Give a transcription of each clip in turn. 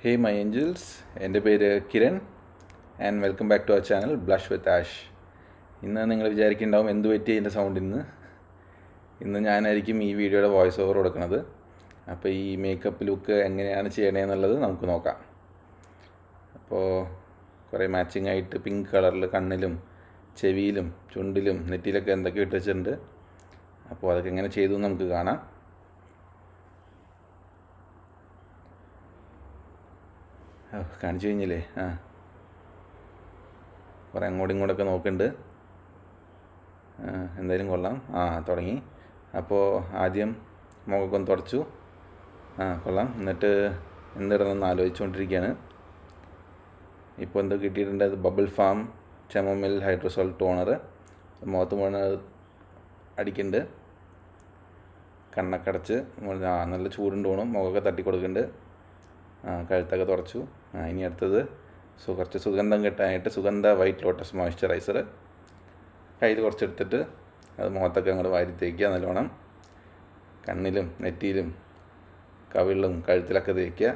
Hey my angels എൻ്റെ പേര് Kiran and welcome back to our channel blush with Ash ഇന്ന് നിങ്ങൾ വിചാരിക്കുന്നുണ്ടാവും എന്ത് പറ്റി എൻ്റെ സൗണ്ട് ഇന്ന് ഇന്ന് ഞാനായിരിക്കും ഈ വീഡിയോയുടെ വോയിസ് ഓവർ കൊടുക്കുന്നത് അപ്പോൾ ഈ മേക്കപ്പ് ലുക്ക് എങ്ങനെയാണ് ചെയ്യണതെന്നുള്ളത് നമുക്ക് നോക്കാം അപ്പോൾ കുറേ മാച്ചിങ് ആയിട്ട് പിങ്ക് കളറിൽ കണ്ണിലും ചെവിയിലും ചുണ്ടിലും നെറ്റിയിലൊക്കെ എന്തൊക്കെ ഇട്ട് വെച്ചിട്ടുണ്ട് അപ്പോൾ അതൊക്കെ എങ്ങനെ ചെയ്തു എന്ന് നമുക്ക് കാണാം ഓ, കാണിച്ചു കഴിഞ്ഞില്ലേ ആ കുറേ അങ്ങോട്ടും ഇങ്ങോട്ടൊക്കെ നോക്കുന്നുണ്ട് ആ, എന്തായാലും കൊള്ളാം ആ തുടങ്ങി അപ്പോൾ ആദ്യം മുഖമൊക്കെ ഒന്ന് തുടച്ചു ആ കൊള്ളാം എന്നിട്ട് എന്തിടണമെന്ന് ആലോചിച്ചുകൊണ്ടിരിക്കുകയാണ് ഇപ്പോൾ എന്തോ കിട്ടിയിട്ടുണ്ട് അത് bubble farm chamomile hydrosol toner മുഖത്ത് മുഴുവൻ അത് അടിക്കുന്നുണ്ട് കണ്ണൊക്കെ അടച്ച് മുഴുവൻ ആ നല്ല ചൂടുണ്ട് തോന്നും മുഖമൊക്കെ തട്ടി കൊടുക്കുന്നുണ്ട് ആ കഴുത്തൊക്കെ തുറച്ചു ആ ഇനി അടുത്തത് സു കുറച്ച് സുഗന്ധം കിട്ടാനായിട്ട് സുഗന്ധ വൈറ്റ് ലോട്ടസ് മോയ്സ്ചറൈസർ കയ്യിൽ കുറച്ചെടുത്തിട്ട് അത് മുഖത്തൊക്കെ അങ്ങോട്ട് വാരി തേക്കുക നല്ലോണം കണ്ണിലും നെറ്റിയിലും കവിളിലും കഴുത്തിലൊക്കെ തേക്കുക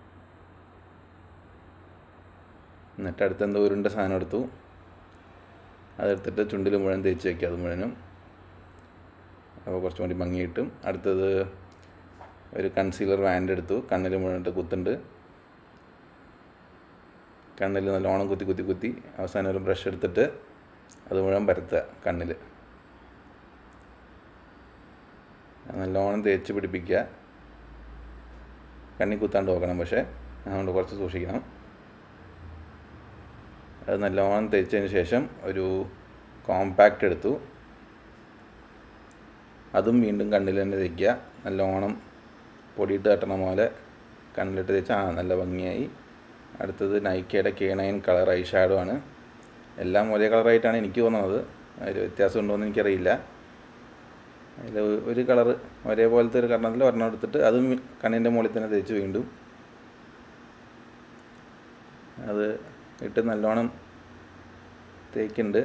എന്നിട്ട് അടുത്ത് എന്തോ ഉരുണ്ട സാധനം എടുത്തു അതെടുത്തിട്ട് ചുണ്ടിൽ മുഴുവൻ തേച്ച് വയ്ക്കുക അത് മുഴുവനും അപ്പോൾ കുറച്ചും കൂടി ഭംഗി കിട്ടും അടുത്തത് ഒരു കൺസീലർ വാൻഡ് എടുത്തു കണ്ണിൽ മുഴുവൻ കുത്തുണ്ട് കണ്ണിൽ നല്ലോണം കുത്തി കുത്തി കുത്തി അവസാനം ഒരു ബ്രഷ് എടുത്തിട്ട് അത് മുഴുവൻ പരത്തുക കണ്ണിൽ നല്ലോണം തേച്ച് പിടിപ്പിക്കുക കണ്ണി കുത്താണ്ട് നോക്കണം പക്ഷേ അതുകൊണ്ട് കുറച്ച് സൂക്ഷിക്കണം അത് നല്ലോണം തേച്ചതിന് ശേഷം ഒരു കോമ്പാക്റ്റ് എടുത്തു അതും വീണ്ടും കണ്ണിൽ തന്നെ തേക്കുക നല്ലോണം പൊടിയിട്ട് തട്ടണ പോലെ കണ്ണിലിട്ട് തേച്ചാൽ ആ നല്ല ഭംഗിയായി അടുത്തത് നൈക്കയുടെ K nine colour eyeshadow ആണ് എല്ലാം ഒരേ കളറായിട്ടാണ് എനിക്ക് തോന്നുന്നത് അതിൽ വ്യത്യാസം ഉണ്ടോ എന്ന് എനിക്കറിയില്ല അതിൽ ഒരു കളർ ഒരേപോലത്തെ ഒരു കർണത്തിൽ ഒരെണ്ണം എടുത്തിട്ട് അതും കണ്ണിൻ്റെ മുകളിൽ തന്നെ തേച്ച് വീണ്ടും അത് ഇട്ട് നല്ലോണം തേക്കുന്നുണ്ട്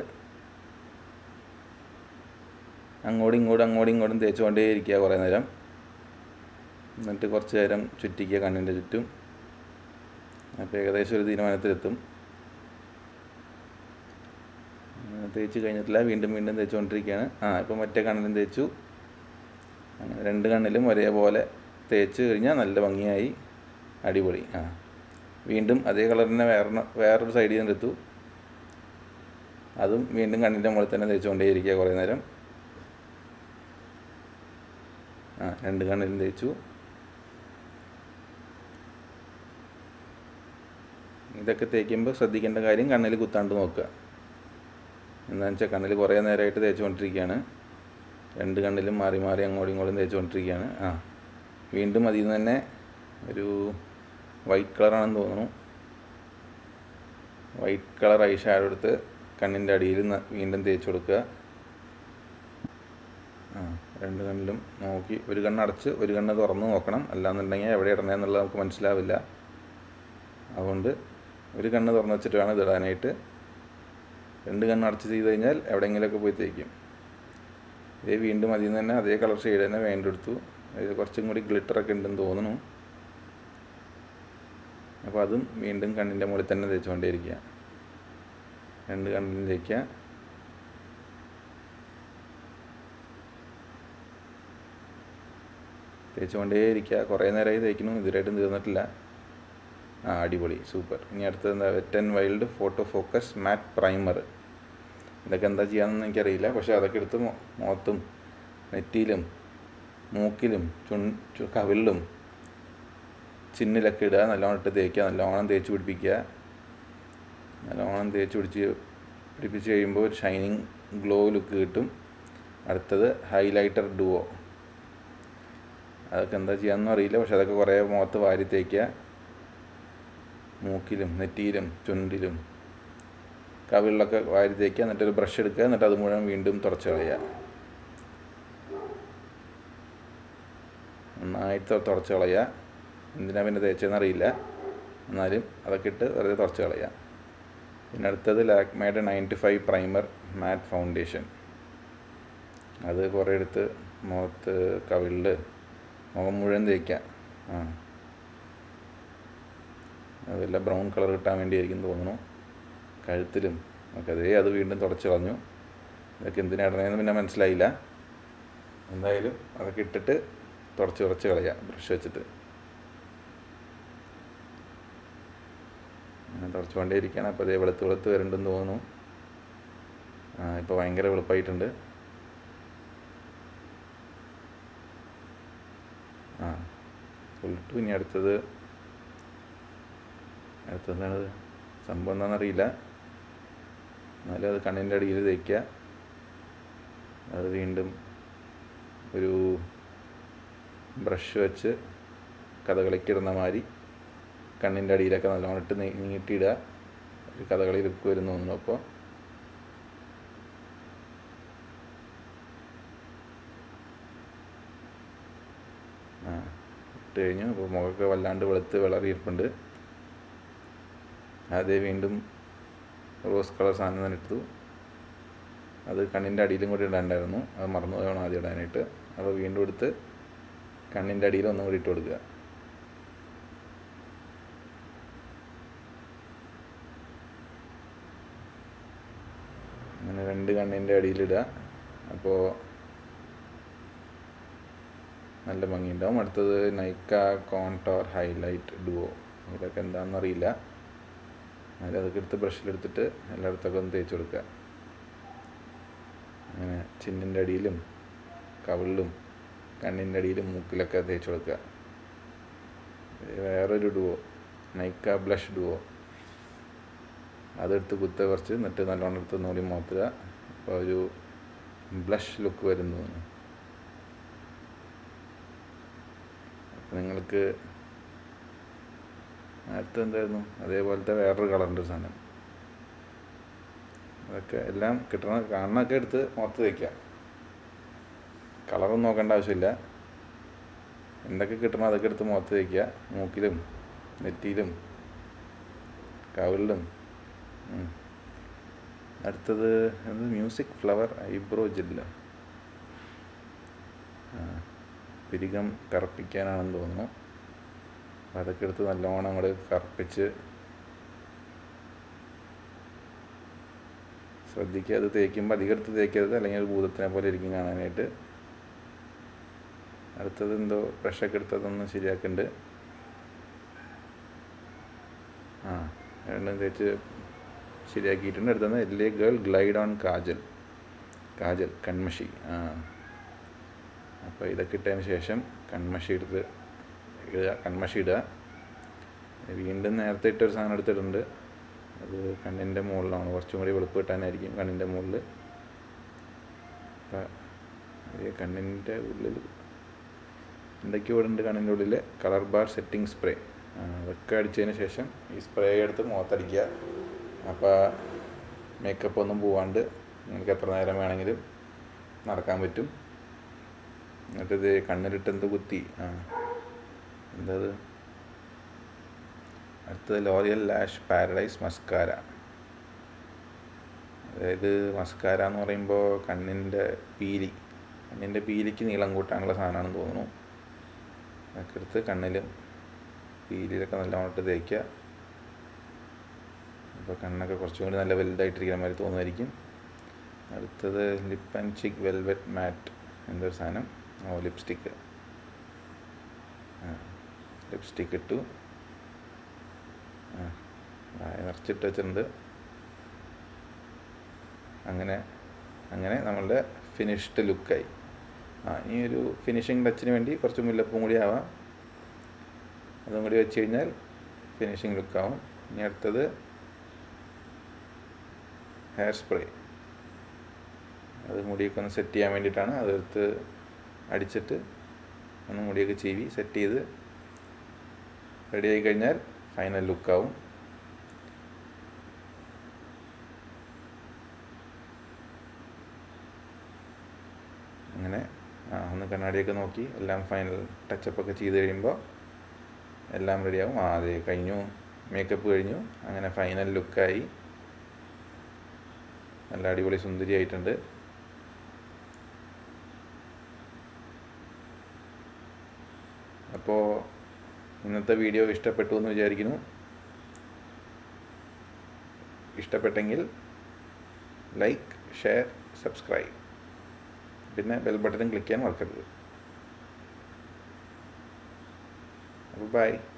അങ്ങോട്ടും ഇങ്ങോട്ടും അങ്ങോട്ടും ഇങ്ങോട്ടും തേച്ചുകൊണ്ടേ ഇരിക്കുക കുറേ നേരം എന്നിട്ട് കുറച്ച് നേരം ചുറ്റിക്കുക കണ്ണിൻ്റെ ചുറ്റും അപ്പോൾ ഏകദേശം ഒരു തീരുമാനത്തിലെത്തും ആ, തേച്ച് കഴിഞ്ഞിട്ടില്ല വീണ്ടും വീണ്ടും തേച്ചുകൊണ്ടിരിക്കുകയാണ് ആ ഇപ്പോൾ മറ്റേ കണ്ണിലും തേച്ചു അങ്ങനെ രണ്ട് കണ്ണിലും ഒരേപോലെ തേച്ച് കഴിഞ്ഞാൽ നല്ല ഭംഗിയായി അടിപൊളി ആ വീണ്ടും അതേ കളറിനെ വേറെ വേറൊരു സൈഡിൽ നിന്ന് എടുത്തു അതും വീണ്ടും കണ്ണിൻ്റെ മുകളിൽ തന്നെ തേച്ചുകൊണ്ടേയിരിക്കുക കുറേ നേരം ആ രണ്ട് കണ്ണിലും തേച്ചു ഇതൊക്കെ തേക്കുമ്പോൾ ശ്രദ്ധിക്കേണ്ട കാര്യം കണ്ണിൽ കുത്താണ്ട് നോക്കുക എന്താണെന്ന് വെച്ചാൽ കണ്ണിൽ കുറേ നേരമായിട്ട് തേച്ചുകൊണ്ടിരിക്കുകയാണ് രണ്ട് കണ്ണിലും മാറി മാറി അങ്ങോട്ടും ഇങ്ങോട്ടും തേച്ചുകൊണ്ടിരിക്കുകയാണ് ആ വീണ്ടും അതിൽ നിന്ന് തന്നെ ഒരു വൈറ്റ് കളറാണെന്ന് തോന്നുന്നു വൈറ്റ് കളർ ഐ ഷാഡോ എടുത്ത് കണ്ണിൻ്റെ അടിയിൽ ന- വീണ്ടും തേച്ച് കൊടുക്കുക ആ രണ്ട് കണ്ണിലും നോക്കി ഒരു കണ്ണ് അടച്ച് ഒരു കണ്ണ് തുറന്ന് നോക്കണം അല്ലാന്നുണ്ടെങ്കിൽ എവിടെ ഇടണേന്നുള്ളത് നമുക്ക് മനസ്സിലാവില്ല അതുകൊണ്ട് ഒരു കണ്ണ് തുറന്ന് വെച്ചിട്ട് വേണം ഇതിടാനായിട്ട് രണ്ട് കണ്ണ് അടച്ച് ചെയ്ത് കഴിഞ്ഞാൽ എവിടെയെങ്കിലുമൊക്കെ പോയി തേക്കും ഇതേ വീണ്ടും അതിൽ നിന്ന് തന്നെ അതേ കളർ ഷെയ്ഡ് തന്നെ വേണ്ടെടുത്തു അതിൽ കുറച്ചും കൂടി ഗ്ലിറ്ററൊക്കെ ഉണ്ടെന്ന് തോന്നുന്നു അപ്പോൾ അതും വീണ്ടും കണ്ണിൻ്റെ മുകളിൽ തന്നെ തേച്ചുകൊണ്ടേയിരിക്കുക രണ്ട് കണ്ണിലും തേക്കുക തേച്ചുകൊണ്ടേയിരിക്കുക കുറേ നേരമായി തേക്കുന്നു ഇതുവരെയായിട്ടും തീർന്നിട്ടില്ല ആ അടിപൊളി സൂപ്പർ ഇനി അടുത്തത് എന്താ wet and wild photo focus matte primer ഇതൊക്കെ എന്താ ചെയ്യാമെന്ന് എനിക്കറിയില്ല പക്ഷേ അതൊക്കെ എടുത്ത് മൊ- മുഖത്തും നെറ്റിയിലും മൂക്കിലും ചുൺ ചു- കവിളിലും ചിന്നിലൊക്കെ ഇടുക നല്ലോണം ഇട്ട് തേക്കുക നല്ലോണം തേച്ച് പിടിപ്പിക്കുക നല്ലോണം തേച്ച് പിടിച്ച് പിടിപ്പിച്ച് കഴിയുമ്പോൾ ഒരു ഷൈനിങ് ഗ്ലോ ലുക്ക് കിട്ടും അടുത്തത് ഹൈലൈറ്റർ ഡുവോ അതൊക്കെ എന്താ ചെയ്യാമെന്നും അറിയില്ല പക്ഷെ അതൊക്കെ കുറേ മുഖത്ത് വാരി തേക്കുക മൂക്കിലും നെറ്റിയിലും ചുണ്ടിലും കവിളിലൊക്കെ വാരി തേക്കുക എന്നിട്ട് ഒരു ബ്രഷ് എടുക്കുക എന്നിട്ട് അത് മുഴുവൻ വീണ്ടും തുടച്ച് കളയുക നന്നായിട്ട് തുടച്ച് കളയുക എന്തിനാ പിന്നെ തേച്ചതെന്ന് അറിയില്ല എന്നാലും അതൊക്കെ ഇട്ട് വെറുതെ തുടച്ച് കളയുക പിന്നെ അടുത്തത് ലാക്മേയുടെ ninety five primer matte foundation അത് കുറേ എടുത്ത് മുഖത്ത് കവിളിൽ മുഖം മുഴുവൻ തേക്കുക ആ വല്ല ബ്രൗൺ കളർ കിട്ടാൻ വേണ്ടിയായിരിക്കും തോന്നുന്നു കഴുത്തിലും ഒക്കെ അതേ അത് വീണ്ടും തുടച്ച് കളഞ്ഞു ഇതൊക്കെ എന്തിനാ ഇടണേന്ന് പിന്നെ മനസ്സിലായില്ല എന്തായാലും അതൊക്കെ ഇട്ടിട്ട് തുടച്ച് കുറച്ച് കളയാം ബ്രഷ് വെച്ചിട്ട് അങ്ങനെ തുടച്ചുകൊണ്ടേ ഇരിക്കുകയാണ് അപ്പോൾ അതേ വെളുത്ത് വെളുത്ത് വരുന്നുണ്ടെന്ന് തോന്നുന്നു ആ ഇപ്പോൾ ഭയങ്കര വെളുപ്പായിട്ടുണ്ട് ആ ഫുൾട്ടു ഇനി അടുത്തത് അടുത്തത് എന്താണത് സംഭവം എന്താണെന്നറിയില്ല എന്നാലും അത് കണ്ണിൻ്റെ അടിയിൽ തേക്കുക അത് വീണ്ടും ഒരു ബ്രഷ് വെച്ച് കഥകളിക്കിടുന്ന മാതിരി കണ്ണിൻ്റെ അടിയിലൊക്കെ നല്ലോണം ഇട്ട് നീ- നീട്ടിയിടുക ഒരു കഥകളി ലുക്ക് വരുന്നു തോന്നുന്നു അപ്പോൾ ആ ഇട്ട് കഴിഞ്ഞു അപ്പോൾ മുഖമൊക്കെ വല്ലാണ്ട് വെളുത്ത് വിളറിയിരിപ്പുണ്ട് അതേ വീണ്ടും റോസ് കളർ സാധനം തന്നെ എടുത്തു അത് കണ്ണിൻ്റെ അടിയിലും കൂടി ഇടാണ്ടായിരുന്നു അത് മറന്നു പോയതാണ് ആദ്യം ഇടാനായിട്ട് അപ്പോൾ വീണ്ടും എടുത്ത് കണ്ണിൻ്റെ അടിയിൽ ഒന്നും കൂടി ഇട്ട് കൊടുക്കുക അങ്ങനെ രണ്ട് കണ്ണിൻ്റെ അടിയിലിടുക അപ്പോൾ നല്ല ഭംഗിയുണ്ടാവും അടുത്തത് നൈക്ക കോൺടോർ ഹൈലൈറ്റ് ഡുവോ ഇതൊക്കെ എന്താണെന്നറിയില്ല എന്നാലും അതൊക്കെ എടുത്ത് ബ്രഷിലെടുത്തിട്ട് എല്ലായിടത്തൊക്കെ ഒന്ന് തേച്ച് കൊടുക്കുക അങ്ങനെ ചിന്നിൻ്റെ അടിയിലും കവിളിലും കണ്ണിൻ്റെ അടിയിലും മൂക്കിലൊക്കെ തേച്ച് കൊടുക്കുക ഇത് വേറൊരു ഡുവോ നൈക്ക ബ്ലഷ് ഡുവോ അതെടുത്ത് കുത്തുക കുറച്ച് എന്നിട്ട് നല്ലോണം എടുത്ത് ഒന്നുകൂടി മോത്തുക അപ്പോൾ ഒരു ബ്ലഷ് ലുക്ക് വരുന്നു അപ്പോൾ നിങ്ങൾക്ക് അടുത്ത് എന്തായിരുന്നു അതേപോലത്തെ വേറൊരു കളറിൻ്റെ സാധനം അതൊക്കെ എല്ലാം കിട്ടണ കാണണമൊക്കെ എടുത്ത് മുഖത്ത് വയ്ക്കുക കളറൊന്നും നോക്കേണ്ട ആവശ്യമില്ല എന്തൊക്കെ കിട്ടണോ അതൊക്കെ എടുത്ത് മുഖത്ത് വയ്ക്കുക മൂക്കിലും നെറ്റിയിലും കവിളിലും ഉം. അടുത്തത് എന്ത് മ്യൂസിക് ഫ്ലവർ ഐബ്രോ ജെല്ല് പിരികം കറുപ്പിക്കാനാണെന്ന് തോന്നുന്നു അപ്പോൾ അതൊക്കെ എടുത്ത് നല്ലോണം അങ്ങോട്ട് കറുപ്പിച്ച് ശ്രദ്ധിക്കുക അത് തേക്കുമ്പോൾ അധികം എടുത്ത് തേക്കരുത് അല്ലെങ്കിൽ ഒരു ഭൂതത്തിനെ പോലെ ഇരിക്കും കാണാനായിട്ട് അടുത്തത് എന്തോ ബ്രഷൊക്കെ എടുത്തതൊന്ന് ശരിയാക്കുന്നുണ്ട് ആ രണ്ടും തേച്ച് ശരിയാക്കിയിട്ടുണ്ട് അടുത്തത് L A girl glide on kajal kajal കൺമഷി ആ അപ്പോൾ ഇതൊക്കെ ഇട്ടതിന് ശേഷം കൺമഷി എടുത്ത് ഇടുക കൺമഷി ഇടുക വീണ്ടും നേരത്തെ ഇട്ടൊരു സാധനം എടുത്തിട്ടുണ്ട് അത് കണ്ണിൻ്റെ മുകളിലാണ് കുറച്ചും കൂടി വെളുപ്പ് കിട്ടാനായിരിക്കും കണ്ണിൻ്റെ മുകളിൽ അപ്പം ഈ കണ്ണിൻ്റെ ഉള്ളിൽ എന്തൊക്കെയോ ഇവിടെ ഉണ്ട് കണ്ണിൻ്റെ ഉള്ളിൽ കളർ ബാർ സെറ്റിംഗ് സ്പ്രേ അതൊക്കെ അടിച്ചതിന് ശേഷം ഈ സ്പ്രേ എടുത്ത് മുഖത്തടിക്കുക അപ്പോൾ മേക്കപ്പ് ഒന്നും പോവാണ്ട് നിങ്ങൾക്ക് എത്ര നേരം വേണമെങ്കിലും നടക്കാൻ പറ്റും എന്നിട്ടിത് കണ്ണിലിട്ട് എന്ത് കുത്തി ആ എന്താ അത് അടുത്തത് ലോറിയൽ ലാഷ് പാരഡൈസ് മസ്കാര അതായത് മസ്കാര എന്ന് പറയുമ്പോൾ കണ്ണിൻ്റെ പീലി കണ്ണിൻ്റെ പീലിക്ക് നീളം കൂട്ടാനുള്ള സാധനമാണെന്ന് തോന്നുന്നു അതൊക്കെ എടുത്ത് കണ്ണിലും പീലിയിലൊക്കെ നല്ലോണം ഇട്ട് തേക്കുക അപ്പോൾ കണ്ണൊക്കെ കുറച്ചും കൂടി നല്ല വലുതായിട്ടിരിക്കുന്ന മാതിരി തോന്നുമായിരിക്കും അടുത്തത് lip and cheek velvet matte എന്തൊരു സാധനം ഓ ലിപ്സ്റ്റിക്ക് ലിപ്സ്റ്റിക്ക് ഇട്ടു ആ വായ നിറച്ചിട്ട് വെച്ചിട്ടുണ്ട് അങ്ങനെ അങ്ങനെ നമ്മളുടെ ഫിനിഷ്ഡ് ലുക്കായി ആ ഇനി ഒരു ഫിനിഷിങ് ടച്ചിന് വേണ്ടി കുറച്ച് മുല്ലപ്പും കൂടി ആവാം അതും കൂടി വെച്ച് കഴിഞ്ഞാൽ ഫിനിഷിങ് ലുക്കാവും ഇനി അടുത്തത് ഹെയർ സ്പ്രേ അത് മുടിയൊക്കെ ഒന്ന് സെറ്റ് ചെയ്യാൻ വേണ്ടിയിട്ടാണ് അതെടുത്ത് അടിച്ചിട്ട് ഒന്ന് മുടിയൊക്കെ ചീവി സെറ്റ് ചെയ്ത് റെഡി ആയി കഴിഞ്ഞാൽ ഫൈനൽ ലുക്കാവും അങ്ങനെ ആ ഒന്ന് കണ്ണാടിയൊക്കെ നോക്കി എല്ലാം ഫൈനൽ ടച്ചപ്പ് ഒക്കെ ചെയ്ത് കഴിയുമ്പോൾ എല്ലാം റെഡിയാവും ആ അതെ കഴിഞ്ഞു മേക്കപ്പ് കഴിഞ്ഞു അങ്ങനെ ഫൈനൽ ലുക്കായി നല്ല അടിപൊളി സുന്ദരിയായിട്ടുണ്ട് അപ്പോൾ ഇന്നത്തെ വീഡിയോ ഇഷ്ടപ്പെട്ടു എന്ന് വിചാരിക്കുന്നു ഇഷ്ടപ്പെട്ടെങ്കിൽ ലൈക്ക് ഷെയർ സബ്സ്ക്രൈബ് പിന്നെ ബെൽ ബട്ടൺ ക്ലിക്ക് ചെയ്യാൻ മറക്കരുത് അപ്പോൾ ബൈ